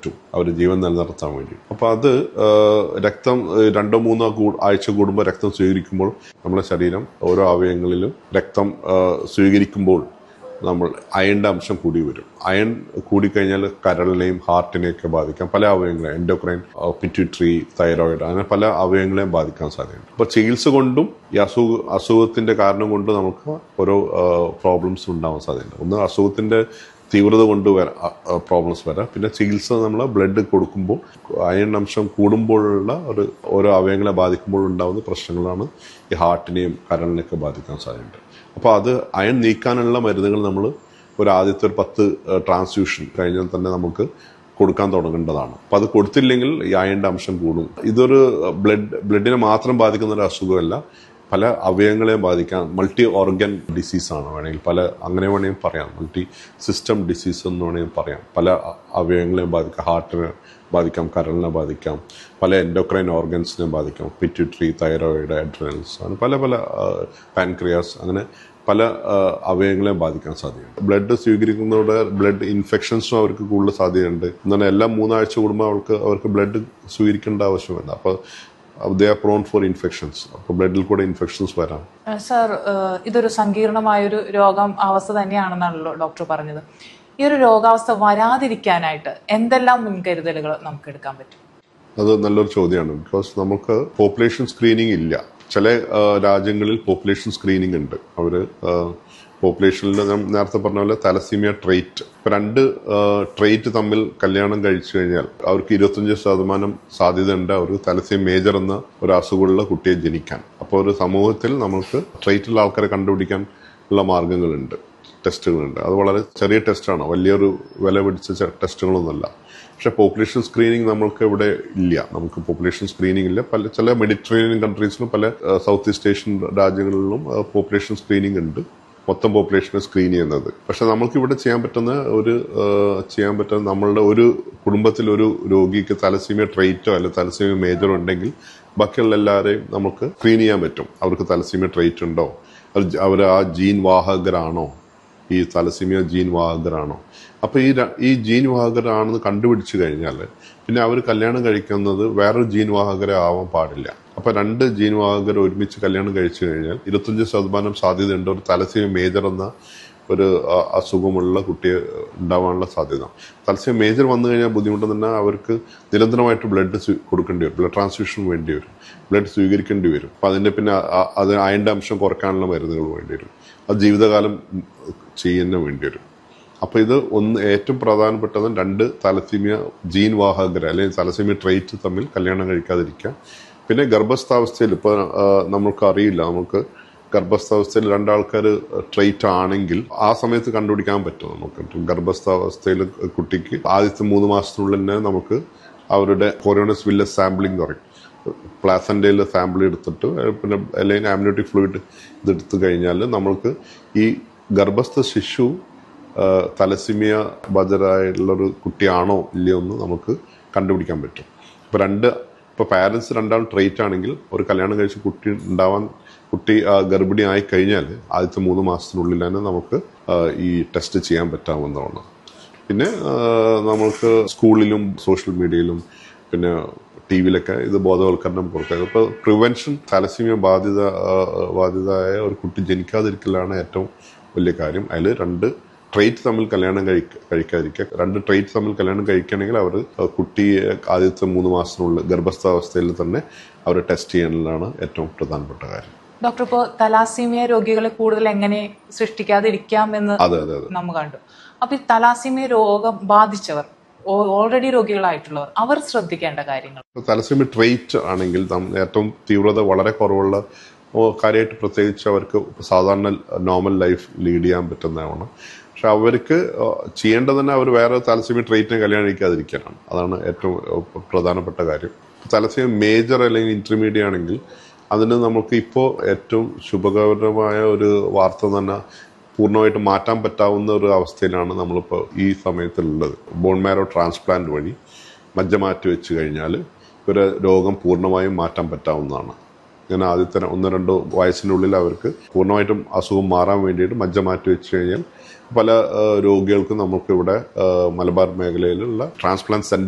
പറ്റും അവർ ജീവൻ നിലനിർത്താൻ വേണ്ടി അപ്പോൾ അത് ആ, രക്തം ആ, രണ്ടോ മൂന്നോ കൂ- ആഴ്ച കൂടുമ്പോൾ രക്തം സ്വീകരിക്കുമ്പോൾ നമ്മുടെ ശരീരം ഓരോ അവയവങ്ങളിലും രക്തം ആ, സ്വീകരിക്കുമ്പോൾ നമ്മൾ അയണിന്റെ അംശം കൂടി വരും അയൺ കൂടിക്കഴിഞ്ഞാൽ കരളിനെയും ഹാർട്ടിനെയൊക്കെ ബാധിക്കാം പല അവയവങ്ങളെയും എൻഡോക്രൈൻ പിറ്റ്യൂട്ടറി തൈറോയിഡ് അങ്ങനെ പല അവയവങ്ങളെയും ബാധിക്കാൻ സാധ്യതയുണ്ട് അപ്പോൾ ചികിത്സ കൊണ്ടും ഈ അസുഖ അസുഖത്തിന്റെ കാരണം കൊണ്ട് നമുക്ക് ഓരോ പ്രോബ്ലംസ് ഉണ്ടാവാൻ സാധ്യതയുണ്ട് ഒന്ന് അസുഖത്തിന്റെ തീവ്രത കൊണ്ട് വരാം പ്രോബ്ലംസ് വരാം പിന്നെ ചികിത്സ നമ്മൾ ബ്ലഡ് കൊടുക്കുമ്പോൾ അയൺ അംശം കൂടുമ്പോഴുള്ള ഒരു ഓരോ അവയവങ്ങളെ ബാധിക്കുമ്പോൾ ഉണ്ടാകുന്ന പ്രശ്നങ്ങളാണ് ഈ ഹാർട്ടിനെയും കരളിനെയൊക്കെ ബാധിക്കാൻ സാധ്യതയുണ്ട് അപ്പോൾ അത് അയൺ നീക്കാനുള്ള മരുന്നുകൾ നമ്മൾ ഒരു ആദ്യത്തെ ഒരു പത്ത് ട്രാൻസ്ഫ്യൂഷൻ കഴിഞ്ഞാൽ തന്നെ നമുക്ക് കൊടുക്കാൻ തുടങ്ങേണ്ടതാണ് അപ്പം അത് കൊടുത്തില്ലെങ്കിൽ ഈ അയണിൻ്റെ അംശം കൂടും ഇതൊരു ബ്ലഡ് ബ്ലഡിനെ മാത്രം ബാധിക്കുന്ന ഒരു അസുഖമല്ല പല അവയവങ്ങളെയും ബാധിക്കാം മൾട്ടി ഓർഗൻ ഡിസീസാണ് വേണമെങ്കിൽ പല അങ്ങനെ വേണമെങ്കിൽ പറയാം മൾട്ടി സിസ്റ്റം ഡിസീസ് എന്ന് വേണമെങ്കിൽ പറയാം പല അ- അവയവങ്ങളെയും ബാധിക്കാം ഹാർട്ടിനെ ബാധിക്കാം കരളിനെ ബാധിക്കാം പല എൻഡോക്രൈൻ ഓർഗൻസിനെ ബാധിക്കാം പിറ്റ്യൂട്ടറി തൈറോയിഡ് അഡ്രനൽസ് അങ്ങനെ പല പല പാൻക്രിയാസ് അങ്ങനെ പല ആ, അവയവങ്ങളെയും ബാധിക്കാൻ സാധ്യതയുണ്ട് ബ്ലഡ് സ്വീകരിക്കുന്നതോടെ ബ്ലഡ് ഇൻഫെക്ഷൻസും അവർക്ക് കൂടുതൽ സാധ്യതയുണ്ട് എന്നാൽ എല്ലാ മൂന്നാഴ്ച കൂടുമ്പോൾ അവർക്ക് അവർക്ക് ബ്ലഡ് സ്വീകരിക്കേണ്ട ആവശ്യമില്ല അപ്പോൾ they are prone for infections അപ്പോൾ ബ്ലഡിൽ കൂടെ ഇൻഫെക്ഷൻസ് വരാം സർ ഇതൊരു സങ്കീർണമായൊരു രോഗം അവസ്ഥ തന്നെയാണെന്നാണല്ലോ ഡോക്ടർ പറഞ്ഞത് ഈ ഒരു രോഗാവസ്ഥ വരാതിരിക്കാനായിട്ട് എന്തെല്ലാം മുൻകരുതലുകൾ നമുക്ക് എടുക്കാൻ പറ്റും അത് നല്ലൊരു ചോദ്യമാണ് ബിക്കോസ് നമുക്ക് പോപ്പുലേഷൻ സ്ക്രീനിങ് ഇല്ല ചില ആ, രാജ്യങ്ങളിൽ പോപ്പുലേഷൻ സ്ക്രീനിങ് ഉണ്ട് അവര് പോപ്പുലേഷനിൽ ഞാൻ നേരത്തെ പറഞ്ഞ പോലെ തലസീമിയ ട്രേറ്റ് ഇപ്പൊ രണ്ട് ട്രേറ്റ് തമ്മിൽ കല്യാണം കഴിച്ചു കഴിഞ്ഞാൽ അവർക്ക് ഇരുപത്തഞ്ച് ശതമാനം സാധ്യതയുണ്ട് അവർക്ക് തലസീം മേജർ എന്ന ഒരു അസുഖമുള്ള കുട്ടിയെ ജനിക്കാൻ അപ്പോൾ ഒരു സമൂഹത്തിൽ നമുക്ക് ട്രേറ്റുള്ള ആൾക്കാരെ കണ്ടുപിടിക്കാൻ ഉള്ള മാർഗങ്ങളുണ്ട് ടെസ്റ്റുകളുണ്ട് അത് വളരെ ചെറിയ ടെസ്റ്റാണ് വലിയൊരു വില പിടിച്ച ചെ- ടെസ്റ്റുകളൊന്നുമല്ല പക്ഷെ പോപ്പുലേഷൻ സ്ക്രീനിങ് നമ്മൾക്ക് ഇവിടെ ഇല്ല നമുക്ക് പോപ്പുലേഷൻ സ്ക്രീനിങ് ഇല്ല പല ചില മെഡിറ്ററേനിയൻ കൺട്രീസിലും പല ആ, സൗത്ത് ഈസ്റ്റ് ഏഷ്യൻ രാജ്യങ്ങളിലും ആ, പോപ്പുലേഷൻ സ്ക്രീനിങ് ഉണ്ട് മൊത്തം പോപ്പുലേഷനെ സ്ക്രീൻ ചെയ്യുന്നത് പക്ഷെ നമുക്ക് ഇവിടെ ചെയ്യാൻ പറ്റുന്ന ഒരു ആ, ചെയ്യാൻ പറ്റുന്ന നമ്മളുടെ ഒരു കുടുംബത്തിൽ ഒരു രോഗിക്ക് തലസീമിയ ട്രേറ്റോ അല്ലെങ്കിൽ തലസീമിയ മേജറോ ഉണ്ടെങ്കിൽ ബാക്കിയുള്ള എല്ലാവരെയും നമുക്ക് സ്ക്രീൻ ചെയ്യാൻ പറ്റും അവർക്ക് തലസീമിയ ട്രേറ്റ് ഉണ്ടോ അവർ ആ ജീൻ വാഹകരാണോ ഈ തലസീമിയ ജീൻ വാഹകരാണോ അപ്പൊ ഈ ര- ഈ ജീൻ വാഹകരാണെന്ന് കണ്ടുപിടിച്ചു കഴിഞ്ഞാൽ പിന്നെ അവർ കല്യാണം കഴിക്കുന്നത് വേറൊരു ജീൻ വാഹകരെ ആവാൻ പാടില്ല അപ്പൊ രണ്ട് ജീൻ വാഹകർ ഒരുമിച്ച് കല്യാണം കഴിച്ചു കഴിഞ്ഞാൽ ഇരുപത്തഞ്ച് ശതമാനം സാധ്യതയുണ്ട് ഒരു തലസീമിയ മേജർ എന്ന ഒരു ആ, അസുഖമുള്ള കുട്ടിയെ ഉണ്ടാവാനുള്ള സാധ്യത തലസീമിയ മേജർ വന്നു കഴിഞ്ഞാൽ ബുദ്ധിമുട്ട് തന്നെ അവർക്ക് നിരന്തരമായിട്ട് ബ്ലഡ് കൊടുക്കേണ്ടി വരും ബ്ലഡ് ട്രാൻസ്ഫ്യൂഷൻ വേണ്ടി വരും ബ്ലഡ് സ്വീകരിക്കേണ്ടി വരും അപ്പൊ അതിന്റെ പിന്നെ ആ- അത് അയന്റെ അംശം കുറയ്ക്കാനുള്ള മരുന്നുകൾ വേണ്ടി വരും അത് ജീവിതകാലം ചെയ്യുന്ന വേണ്ടി വരും അപ്പൊ ഇത് ഒന്ന് ഏറ്റവും പ്രധാനപ്പെട്ടത് രണ്ട് തലസീമിയ ജീൻ വാഹകർ അല്ലെങ്കിൽ തലസീമിയ ട്രേറ്റ് തമ്മിൽ കല്യാണം കഴിക്കാതിരിക്കുക പിന്നെ ഗർഭസ്ഥാവസ്ഥയിൽ ഇപ്പൊ ആ, നമുക്ക് അറിയില്ല നമുക്ക് ഗർഭസ്ഥാവസ്ഥയിൽ രണ്ടാൾക്കാർ ട്രേറ്റ് ആണെങ്കിൽ ആ സമയത്ത് കണ്ടുപിടിക്കാൻ പറ്റും നമുക്ക് ഗർഭസ്ഥാവസ്ഥയിൽ കുട്ടിക്ക് ആദ്യത്തെ മൂന്ന് മാസത്തിനുള്ളിൽ തന്നെ നമുക്ക് അവരുടെ കൊറോണസ് വില്ല സാമ്പിളിംഗ് പറയും പ്ലാസന്റയിൽ സാമ്പിൾ എടുത്തിട്ട് പിന്നെ അല്ലെങ്കിൽ ആംബ്ലിയോട്ടിക് ഫ്ലൂയിഡ് ഇതെടുത്തു കഴിഞ്ഞാൽ നമ്മൾക്ക് ഈ ഗർഭസ്ഥ ശിശു ആ, തലസിമിയ ബജറായിട്ടുള്ളൊരു കുട്ടിയാണോ ഇല്ലയോ എന്ന് നമുക്ക് കണ്ടുപിടിക്കാൻ പറ്റും ഇപ്പൊ രണ്ട് ഇപ്പൊ പാരന്റ്സ് രണ്ടാളും ട്രേറ്റ് ആണെങ്കിൽ ഒരു കല്യാണം കഴിച്ച് കുട്ടി ഉണ്ടാവാൻ കുട്ടി ആ, ഗർഭിണി ആയി കഴിഞ്ഞാൽ ആദ്യത്തെ മൂന്ന് മാസത്തിനുള്ളിൽ തന്നെ നമുക്ക് ആ, ഈ ടെസ്റ്റ് ചെയ്യാൻ പറ്റാവുന്നതാണ് പിന്നെ ആ, നമുക്ക് സ്കൂളിലും സോഷ്യൽ മീഡിയയിലും പിന്നെ ടി വിയിലൊക്കെ ഇത് ബോധവൽക്കരണം കൊടുക്കുക ഇപ്പോൾ പ്രിവെൻഷൻ തലസീമിയ ബാധിത ആ, ബാധിതയായ ഒരു കുട്ടി ജനിക്കാതിരിക്കലാണ് ഏറ്റവും വലിയ കാര്യം അതിൽ രണ്ട് ട്രേറ്റ് തമ്മിൽ കല്യാണം കഴിക്ക കഴിക്കാതിരിക്കുക രണ്ട് ട്രേറ്റ് തമ്മിൽ കല്യാണം കഴിക്കുകയാണെങ്കിൽ അവർ കുട്ടിയെ ആദ്യത്തെ മൂന്ന് മാസത്തിനുള്ളിൽ ഗർഭസ്ഥാവസ്ഥയിൽ തന്നെ അവർ ടെസ്റ്റ് ചെയ്യാനുള്ളതാണ് ഏറ്റവും പ്രധാനപ്പെട്ട കാര്യം ഡോക്ടർ ഇപ്പോൾ തലാസീമിയ രോഗികളെ കൂടുതൽ എങ്ങനെ സൃഷ്ടിക്കാതിരിക്കാം എന്ന് അതെ അതെ അതെ നമ്മൾ കണ്ടു അപ്പൊ ഈ തലാസീമിയ രോഗം ബാധിച്ചവർ ഓൾറെഡി രോഗികളായിട്ടുള്ളവർ അവർ ശ്രദ്ധിക്കേണ്ട കാര്യങ്ങൾ തലസീമി ട്രേറ്റ് ആണെങ്കിൽ നം- ഏറ്റവും തീവ്രത വളരെ കുറവുള്ള ഓ, കാര്യമായിട്ട് പ്രത്യേകിച്ച് അവർക്ക് സാധാരണ നോർമൽ ലൈഫ് ലീഡ് ചെയ്യാൻ പറ്റുന്നതാണ് പക്ഷെ അവർക്ക് ആ, ചെയ്യേണ്ടത് തന്നെ അവർ വേറെ തലസീമി ട്രേറ്റിനെ കല്യാണം കഴിക്കാതിരിക്കാനാണ് അതാണ് ഏറ്റവും ആ, പ്രധാനപ്പെട്ട കാര്യം തലസീമി മേജർ അല്ലെങ്കിൽ ഇന്റർമീഡിയറ്റ് ആണെങ്കിൽ അതിന് നമുക്ക് ഇപ്പോൾ ഏറ്റവും ശുഭകരമായ ഒരു വാർത്ത തന്നെ പൂർണ്ണമായിട്ട് മാറ്റാൻ പറ്റാവുന്ന ഒരു അവസ്ഥയിലാണ് നമ്മളിപ്പോൾ ഈ സമയത്തുള്ളത് ബോൺ മാരോ ട്രാൻസ്പ്ലാന്റ് വഴി മജ്ജ മാറ്റി വെച്ച് കഴിഞ്ഞാൽ ഒരു രോഗം പൂർണ്ണമായും മാറ്റാൻ പറ്റാവുന്നതാണ് ഇങ്ങനെ ആദ്യത്തെ ഒന്ന് രണ്ടോ വയസ്സിനുള്ളിൽ അവർക്ക് പൂർണ്ണമായിട്ടും അസുഖം മാറാൻ വേണ്ടിയിട്ട് മജ്ജ മാറ്റി വെച്ച് കഴിഞ്ഞാൽ പല ആ, രോഗികൾക്കും നമുക്കിവിടെ ആ, മലബാർ മേഖലയിലുള്ള ട്രാൻസ്പ്ലാന്റ് സെന്റർ